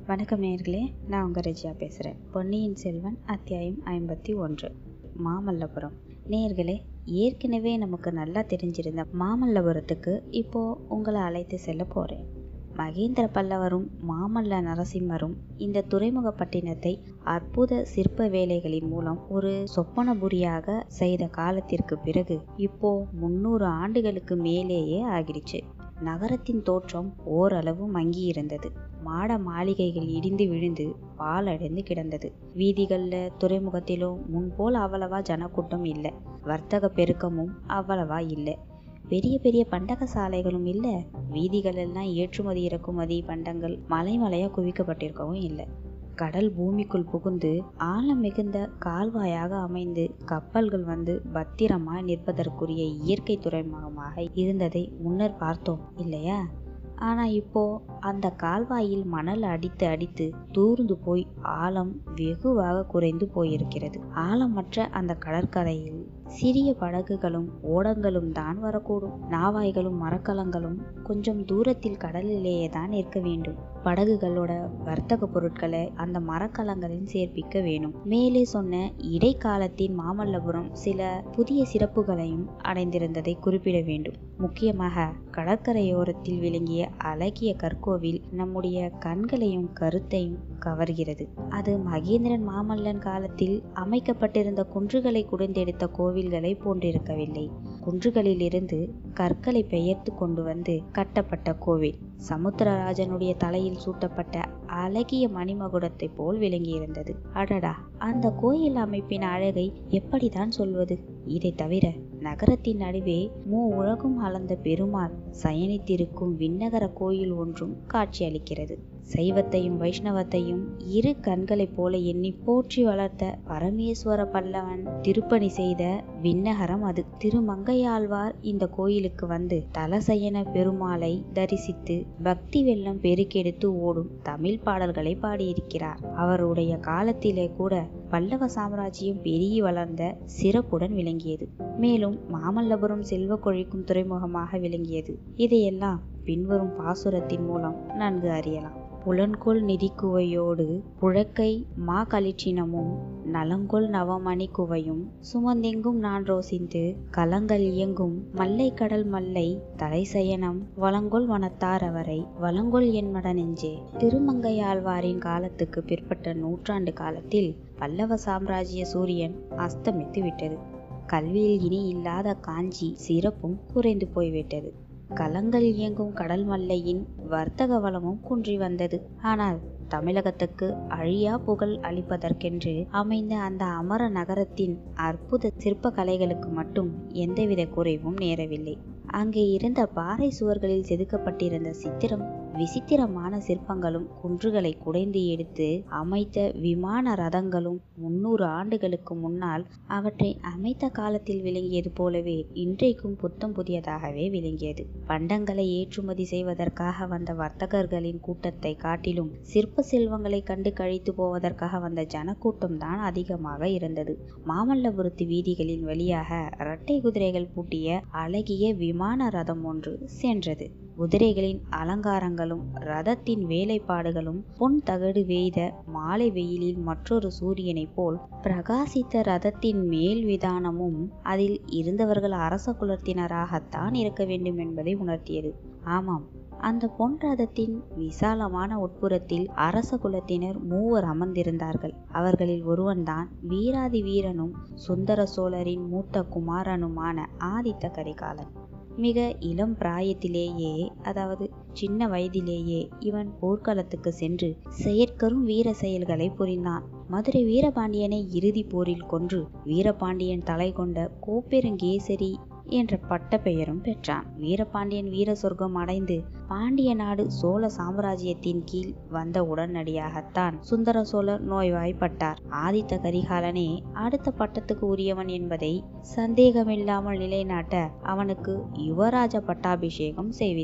வணக்கம் நேர்களே நான் உங்கள் ரெஜியா பேசுகிறேன் பொன்னியின் செல்வன் அத்தியாயம் ஐம்பத்தி ஒன்று மாமல்லபுரம் நேர்களே ஏற்கனவே நமக்கு நல்லா தெரிஞ்சிருந்த மாமல்லபுரத்துக்கு இப்போ உங்களை அழைத்து செல்ல போகிறேன் மகேந்திர பல்லவரும் மாமல்ல நரசிம்மரும் இந்த துறைமுகப்பட்டினத்தை அற்புத சிற்ப வேலைகளின் மூலம் ஒரு சொப்பனபுரியாக செய்த காலத்திற்கு பிறகு இப்போ முன்னூறு ஆண்டுகளுக்கு மேலேயே ஆகிடுச்சு நகரத்தின் தோற்றம் ஓரளவு மங்கியிருந்தது மாட மாளிகைகள் இடிந்து விழுந்து பாலடைந்து கிடந்தது வீதிகளில் துறைமுகத்திலும் முன்போல் அவ்வளவா ஜனக்கூட்டம் இல்லை வர்த்தக பெருக்கமும் அவ்வளவா இல்லை பெரிய பெரிய பண்டக சாலைகளும் இல்லை வீதிகளெல்லாம் ஏற்றுமதி இறக்குமதி பண்டங்கள் மலை மலையாக குவிக்கப்பட்டிருக்கவும் இல்லை கடல் பூமிக்குள் புகுந்து ஆழம் மிகுந்த கால்வாயாக அமைந்து கப்பல்கள் வந்து பத்திரமாய் நிற்பதற்குரிய இயற்கை துறைமுகமாக இருந்ததை முன்னர் பார்த்தோம் இல்லையா ஆனா இப்போ அந்த கால்வாயில் மணல் அடித்து அடித்து தூர்ந்து போய் ஆழம் வெகுவாக குறைந்து போயிருக்கிறது ஆழமற்ற அந்த கடற்கரையில் சிறிய படகுகளும் ஓடங்களும் தான் வரக்கூடும் நாவாய்களும் மரக்கலங்களும் கொஞ்சம் தூரத்தில் கடலிலேயே தான் இருக்க வேண்டும் படகுகளோட வர்த்தக பொருட்களை அந்த மரக்கலங்களில் சேர்ப்பிக்க வேணும் மேலே சொன்ன இடைக்காலத்தின் மாமல்லபுரம் சில புதிய சிறப்புகளையும் அடைந்திருந்ததை குறிப்பிட வேண்டும் முக்கியமாக கடற்கரையோரத்தில் விளங்கிய அழகிய கற்கோவில் நம்முடைய கண்களையும் கருத்தையும் கவர்கிறது அது மகேந்திரன் மாமல்லன் காலத்தில் அமைக்கப்பட்டிருந்த குன்றுகளை குடைந்தெடுத்த கோவில்களை போன்றிருக்கவில்லை குன்றுகளிலிருந்து கற்களை பெயர்த்து கொண்டு வந்து கட்டப்பட்ட கோவில் சமுத்திரராஜனுடைய தலையில் சூட்டப்பட்ட அழகிய மணிமகுடத்தை போல் விளங்கியிருந்தது அடடா அந்த கோயில் அமைப்பின் அழகை எப்படிதான் சொல்வது இதை தவிர நகரத்தின் நடுவே மூ உலகும் அளந்த பெருமாள் சயனித்திருக்கும் விண்ணகர கோயில் ஒன்றும் காட்சியளிக்கிறது சைவத்தையும் வைஷ்ணவத்தையும் இரு கண்களைப் போல எண்ணி போற்றி வளர்த்த பரமேஸ்வர பல்லவன் திருப்பணி செய்த விண்ணகரம் அது திருமங்கையாழ்வார் இந்த கோயிலுக்கு வந்து தலசயன பெருமாளை தரிசித்து பக்தி வெள்ளம் பெருக்கெடுத்து ஓடும் தமிழ் பாடல்களை பாடியிருக்கிறார் அவருடைய காலத்திலே கூட பல்லவ சாம்ராஜ்யம் பெருகி வளர்ந்த சிறப்புடன் விளங்கியது மேலும் மாமல்லபுரம் செல்வ கொழிக்கும் துறைமுகமாக விளங்கியது இதையெல்லாம் பின்வரும் பாசுரத்தின் மூலம் நன்கு அறியலாம் புலன்கொள் நிதிக்குவையோடு புழக்கை மா களிற்றினமும் நலங்கொள் நவமணி குவையும் சுமந்தெங்கும் நான் ரோசிந்து கலங்கள் இயங்கும் மல்லை கடல் மல்லை தலைசயனம் வளங்கொள் வனத்தார் அவரை வளங்கொள் என்மட நெஞ்சே திருமங்கையாழ்வாரின் காலத்துக்கு பிற்பட்ட நூற்றாண்டு காலத்தில் பல்லவ சாம்ராஜ்ய சூரியன் அஸ்தமித்து விட்டது கல்வியில் இனி இல்லாத காஞ்சி சிறப்பும் குறைந்து போய்விட்டது கலங்கள் இயங்கும் கடல் மல்லையின் வர்த்தக வளமும் குன்றி வந்தது ஆனால் தமிழகத்துக்கு அழியா புகழ் அளிப்பதற்கென்று அமைந்த அந்த அமர நகரத்தின் அற்புத சிற்ப கலைகளுக்கு மட்டும் எந்தவித குறைவும் நேரவில்லை அங்கே இருந்த பாறை சுவர்களில் செதுக்கப்பட்டிருந்த சித்திரம் விசித்திரமான சிற்பங்களும் குன்றுகளை குடைந்து எடுத்து அமைத்த விமான ரதங்களும் முன்னூறு ஆண்டுகளுக்கு முன்னால் அவற்றை அமைத்த காலத்தில் விளங்கியது போலவே இன்றைக்கும் புத்தம் புதியதாகவே விளங்கியது பண்டங்களை ஏற்றுமதி செய்வதற்காக வந்த வர்த்தகர்களின் கூட்டத்தை காட்டிலும் சிற்ப செல்வங்களை கண்டு கழித்து போவதற்காக வந்த ஜனக்கூட்டம் தான் அதிகமாக இருந்தது மாமல்லபுரத்து வீதிகளின் வழியாக இரட்டை குதிரைகள் பூட்டிய அழகிய விமான ரதம் ஒன்று சென்றது குதிரைகளின் அலங்காரங்களும் ரதத்தின் வேலைப்பாடுகளும் பொன் தகடு வேய்த மாலை வெயிலில் மற்றொரு சூரியனைப் போல் பிரகாசித்த ரதத்தின் மேல் விதானமும் அதில் இருந்தவர்கள் அரச குலத்தினராகத்தான் இருக்க வேண்டும் என்பதை உணர்த்தியது ஆமாம் அந்த பொன் ரதத்தின் விசாலமான உட்புறத்தில் அரச குலத்தினர் மூவர் அமர்ந்திருந்தார்கள் அவர்களில் ஒருவன்தான் வீராதி வீரனும் சுந்தர சோழரின் மூத்த குமாரனுமான ஆதித்த கரிகாலன் மிக இளம் பிராயத்திலேயே அதாவது சின்ன வயதிலேயே இவன் போர்க்களத்துக்கு சென்று செயற்கரும் வீர செயல்களை புரிந்தான் மதுரை வீரபாண்டியனை இறுதி போரில் கொன்று வீரபாண்டியன் தலை கொண்ட கோப்பெருங்கேசரி என்ற பட்ட பெயரும் பெற்றான் வீரபாண்டியன் வீர சொர்க்கம் அடைந்து பாண்டிய நாடு சோழ சாம்ராஜ்யத்தின் கீழ் வந்த உடனடியாகத்தான் சுந்தர சோழர் நோய்வாய்ப்பட்டார் ஆதித்த கரிகாலனே அடுத்த பட்டத்துக்கு உரியவன் என்பதை சந்தேகமில்லாமல் நிலைநாட்ட அவனுக்கு யுவராஜ பட்டாபிஷேகம் செய்வித்தார்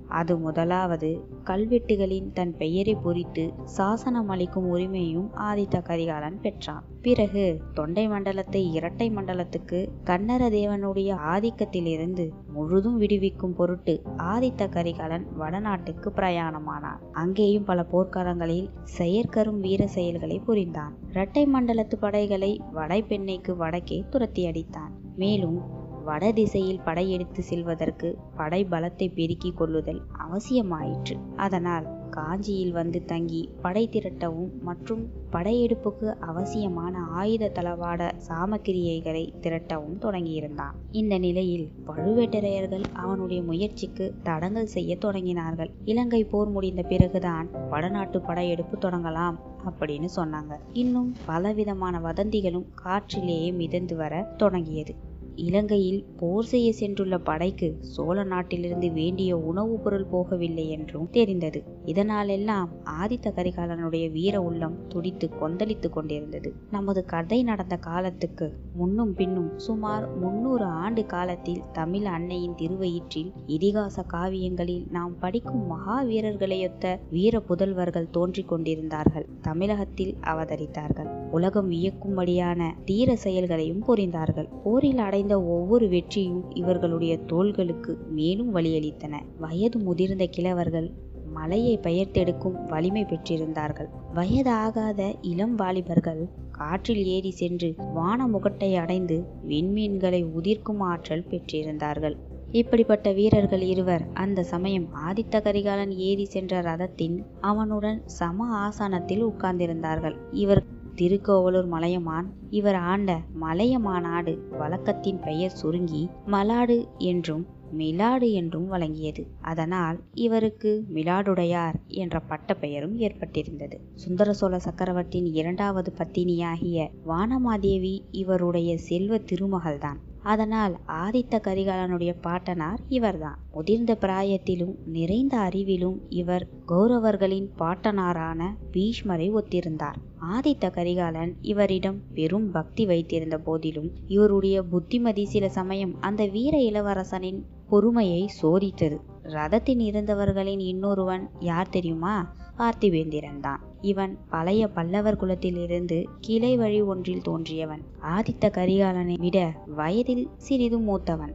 அது முதலாவது கல்வெட்டுகளின் தன் பெயரை பொறித்து சாசனம் அளிக்கும் உரிமையும் ஆதித்த கரிகாலன் பெற்றான் பிறகு தொண்டை மண்டலத்தை இரட்டை மண்டலத்துக்கு கன்னர தேவனுடைய ஆதிக்கத்திலிருந்து முழுதும் விடுவிக்கும் பொருட்டு ஆதித்த கரிகாலன் வடநாட்டுக்கு பிரயாணமானான் அங்கேயும் பல போர்க்களங்களில் செயற்கரும் வீர செயல்களை புரிந்தான் இரட்டை மண்டலத்து படைகளை வடைபெண்ணைக்கு வடக்கே துரத்தி அடித்தான் மேலும் வட திசையில் படையெடுத்து செல்வதற்கு படை பலத்தை பெருக்கிக் கொள்ளுதல் அவசியமாயிற்று அதனால் காஞ்சியில் வந்து தங்கி படை திரட்டவும் மற்றும் படையெடுப்புக்கு அவசியமான ஆயுத தளவாட சாமக்கிரியைகளை திரட்டவும் தொடங்கியிருந்தான் இந்த நிலையில் பழுவேட்டரையர்கள் அவனுடைய முயற்சிக்கு தடங்கல் செய்ய தொடங்கினார்கள் இலங்கை போர் முடிந்த பிறகுதான் வடநாட்டு படையெடுப்பு தொடங்கலாம் அப்படின்னு சொன்னாங்க இன்னும் பலவிதமான வதந்திகளும் காற்றிலேயே மிதந்து வர தொடங்கியது இலங்கையில் போர் செய்ய சென்றுள்ள படைக்கு சோழ நாட்டிலிருந்து வேண்டிய உணவுப் பொருள் போகவில்லை என்றும் தெரிந்தது இதனாலெல்லாம் ஆதித்த கரிகாலனுடைய வீர உள்ளம் துடித்து கொந்தளித்து கொண்டிருந்தது நமது கதை நடந்த காலத்துக்கு முன்னும் பின்னும் சுமார் முன்னூறு ஆண்டு காலத்தில் தமிழ் அன்னையின் திருவயிற்றில் இதிகாச காவியங்களில் நாம் படிக்கும் மகா வீரர்களையொத்த வீர புதல்வர்கள் தோன்றிக் கொண்டிருந்தார்கள் தமிழகத்தில் அவதரித்தார்கள் உலகம் வியக்கும்படியான தீர செயல்களையும் புரிந்தார்கள் போரில் அடைந்த ஒவ்வொரு வெற்றியும் இவர்களுடைய தோள்களுக்கு மேலும் வழியளித்தன வயது முதிர்ந்த கிழவர்கள் மலையை பெயர்த்தெடுக்கும் வலிமை பெற்றிருந்தார்கள் வயதாகாத இளம் வாலிபர்கள் காற்றில் ஏறி சென்று வான முகட்டை அடைந்து விண்மீன்களை உதிர்க்கும் ஆற்றல் பெற்றிருந்தார்கள் இப்படிப்பட்ட வீரர்கள் இருவர் அந்த சமயம் ஆதித்த கரிகாலன் ஏறி சென்ற ரதத்தின் அவனுடன் சம ஆசனத்தில் உட்கார்ந்திருந்தார்கள் இவர் திருக்கோவலூர் மலையமான் இவர் ஆண்ட மலையமாநாடு வழக்கத்தின் பெயர் சுருங்கி மலாடு என்றும் மிலாடு என்றும் வழங்கியது அதனால் இவருக்கு மிலாடுடையார் என்ற பட்ட பெயரும் ஏற்பட்டிருந்தது சுந்தர சோழ சக்கரவர்த்தியின் இரண்டாவது பத்தினியாகிய வானமாதேவி இவருடைய செல்வ திருமகள்தான் அதனால் ஆதித்த கரிகாலனுடைய பாட்டனார் இவர்தான் முதிர்ந்த பிராயத்திலும் நிறைந்த அறிவிலும் இவர் கௌரவர்களின் பாட்டனாரான பீஷ்மரை ஒத்திருந்தார் ஆதித்த கரிகாலன் இவரிடம் பெரும் பக்தி வைத்திருந்த போதிலும் இவருடைய புத்திமதி சில சமயம் அந்த வீர இளவரசனின் பொறுமையை சோதித்தது ரதத்தில் இருந்தவர்களின் இன்னொருவன் யார் தெரியுமா பார்த்திபேந்திரன் தான் இவன் பழைய பல்லவர் குலத்திலிருந்து கிளை வழி ஒன்றில் தோன்றியவன் ஆதித்த கரிகாலனை விட வயதில் சிறிது மூத்தவன்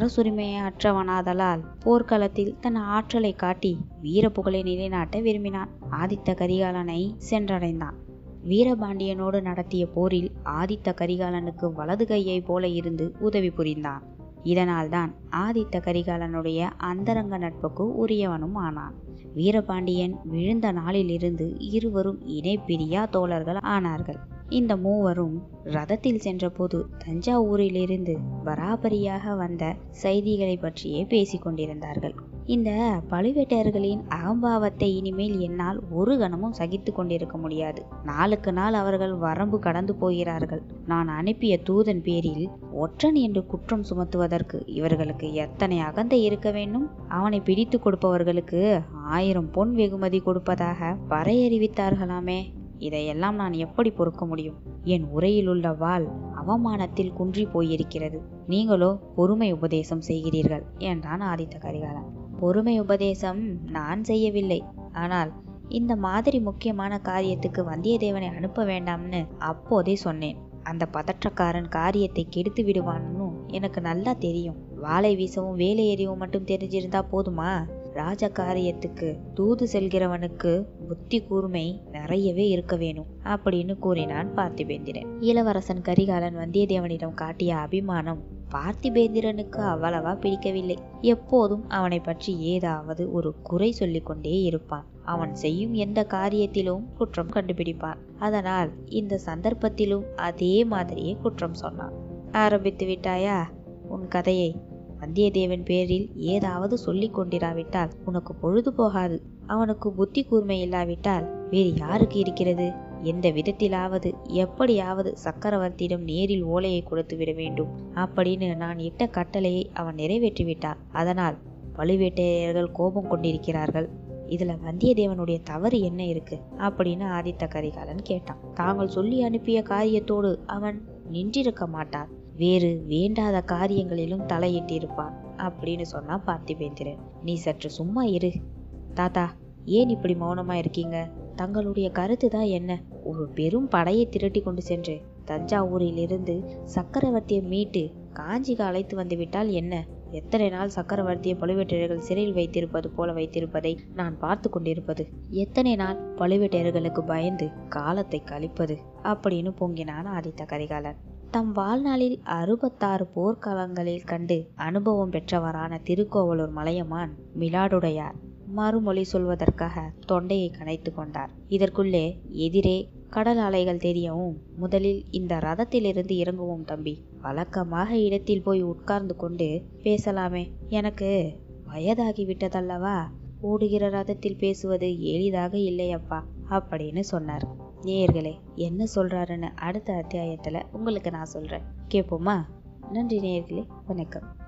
அரசுரிமையற்றவனாதலால் போர்க்களத்தில் தன் ஆற்றலை காட்டி வீர புகழை நிலைநாட்ட விரும்பினான் ஆதித்த கரிகாலனை சென்றடைந்தான் வீரபாண்டியனோடு நடத்திய போரில் ஆதித்த கரிகாலனுக்கு வலது கையை போல இருந்து உதவி புரிந்தான் இதனால்தான் ஆதித்த கரிகாலனுடைய அந்தரங்க நட்புக்கு உரியவனும் ஆனான் வீரபாண்டியன் விழுந்த நாளிலிருந்து இருவரும் இணை பிரியா தோழர்கள் ஆனார்கள் இந்த மூவரும் ரதத்தில் சென்றபோது தஞ்சாவூரிலிருந்து பராபரியாக வந்த செய்திகளை பற்றியே பேசிக் கொண்டிருந்தார்கள் இந்த பழுவேட்டையர்களின் அகம்பாவத்தை இனிமேல் என்னால் ஒரு கணமும் சகித்து கொண்டிருக்க முடியாது நாளுக்கு நாள் அவர்கள் வரம்பு கடந்து போகிறார்கள் நான் அனுப்பிய தூதன் பேரில் ஒற்றன் என்று குற்றம் சுமத்துவதற்கு இவர்களுக்கு எத்தனை அகந்தை இருக்க வேண்டும் அவனை பிடித்து கொடுப்பவர்களுக்கு ஆயிரம் பொன் வெகுமதி கொடுப்பதாக பறையறிவித்தார்களாமே இதையெல்லாம் நான் எப்படி பொறுக்க முடியும் என் உரையில் உள்ள வாள் அவமானத்தில் குன்றி போயிருக்கிறது நீங்களோ பொறுமை உபதேசம் செய்கிறீர்கள் என்றான் ஆதித்த கரிகாலன் பொறுமை உபதேசம் நான் செய்யவில்லை ஆனால் இந்த மாதிரி முக்கியமான காரியத்துக்கு வந்தியத்தேவனை அனுப்ப வேண்டாம்னு அப்போதே சொன்னேன் அந்த பதற்றக்காரன் காரியத்தை கெடுத்து விடுவான்னு எனக்கு நல்லா தெரியும் வாளை வீசவும் வேலை எறியவும் மட்டும் தெரிஞ்சிருந்தா போதுமா ராஜ காரியத்துக்கு தூது செல்கிறவனுக்கு புத்தி கூர்மை நிறையவே இருக்க வேணும் அப்படின்னு கூறினான் பார்த்திபேந்திரன் இளவரசன் கரிகாலன் வந்தியத்தேவனிடம் காட்டிய அபிமானம் பார்த்திபேந்திரனுக்கு அவ்வளவா பிடிக்கவில்லை எப்போதும் அவனை பற்றி ஏதாவது ஒரு குறை சொல்லிக் கொண்டே இருப்பான் அவன் செய்யும் எந்த காரியத்திலும் குற்றம் கண்டுபிடிப்பான் அதனால் இந்த சந்தர்ப்பத்திலும் அதே மாதிரியே குற்றம் சொன்னான் ஆரம்பித்து விட்டாயா உன் கதையை வந்தியத்தேவன் பேரில் ஏதாவது சொல்லிக் கொண்டிராவிட்டால் உனக்கு பொழுது போகாது அவனுக்கு புத்தி கூர்மை இல்லாவிட்டால் வேறு யாருக்கு இருக்கிறது எந்த விதத்திலாவது எப்படியாவது சக்கரவர்த்தியிடம் நேரில் ஓலையை கொடுத்து விட வேண்டும் அப்படின்னு நான் இட்ட கட்டளையை அவன் நிறைவேற்றிவிட்டான் அதனால் பழுவேட்டையர்கள் கோபம் கொண்டிருக்கிறார்கள் இதுல வந்தியத்தேவனுடைய தவறு என்ன இருக்கு அப்படின்னு ஆதித்த கரிகாலன் கேட்டான் தாங்கள் சொல்லி அனுப்பிய காரியத்தோடு அவன் நின்றிருக்க மாட்டான் வேறு வேண்டாத காரியங்களிலும் தலையிட்டிருப்பான் அப்படின்னு சொன்னா பார்த்திபேந்திரன் நீ சற்று சும்மா இரு தாத்தா ஏன் இப்படி மௌனமா இருக்கீங்க தங்களுடைய கருத்து தான் என்ன ஒரு பெரும் படையை திரட்டி கொண்டு சென்று தஞ்சாவூரிலிருந்து சக்கரவர்த்தியை மீட்டு காஞ்சிக்கு அழைத்து வந்து விட்டால் என்ன எத்தனை நாள் சக்கரவர்த்தியை பழுவேட்டரையர்கள் சிறையில் வைத்திருப்பது போல வைத்திருப்பதை நான் பார்த்து கொண்டிருப்பது எத்தனை நாள் பழுவேட்டரையர்களுக்கு பயந்து காலத்தை கழிப்பது அப்படின்னு பொங்கினான் ஆதித்த கரிகாலன் தம் வாழ்நாளில் அறுபத்தாறு போர்க்களங்களில் கண்டு அனுபவம் பெற்றவரான திருக்கோவலூர் மலையமான் மிலாடுடையார் மறுமொழி சொல்வதற்காக தொண்டையை கனைத்து கொண்டார் இதற்குள்ளே எதிரே கடல் அலைகள் தெரியவும் முதலில் இந்த ரதத்திலிருந்து இறங்குவோம் தம்பி வழக்கமாக இடத்தில் போய் உட்கார்ந்து கொண்டு பேசலாமே எனக்கு வயதாகி விட்டதல்லவா ஓடுகிற ரதத்தில் பேசுவது எளிதாக இல்லையப்பா அப்படின்னு சொன்னார் நேயர்களே என்ன சொல்றாருன்னு அடுத்த அத்தியாயத்துல உங்களுக்கு நான் சொல்றேன் கேட்போமா நன்றி நேயர்களே வணக்கம்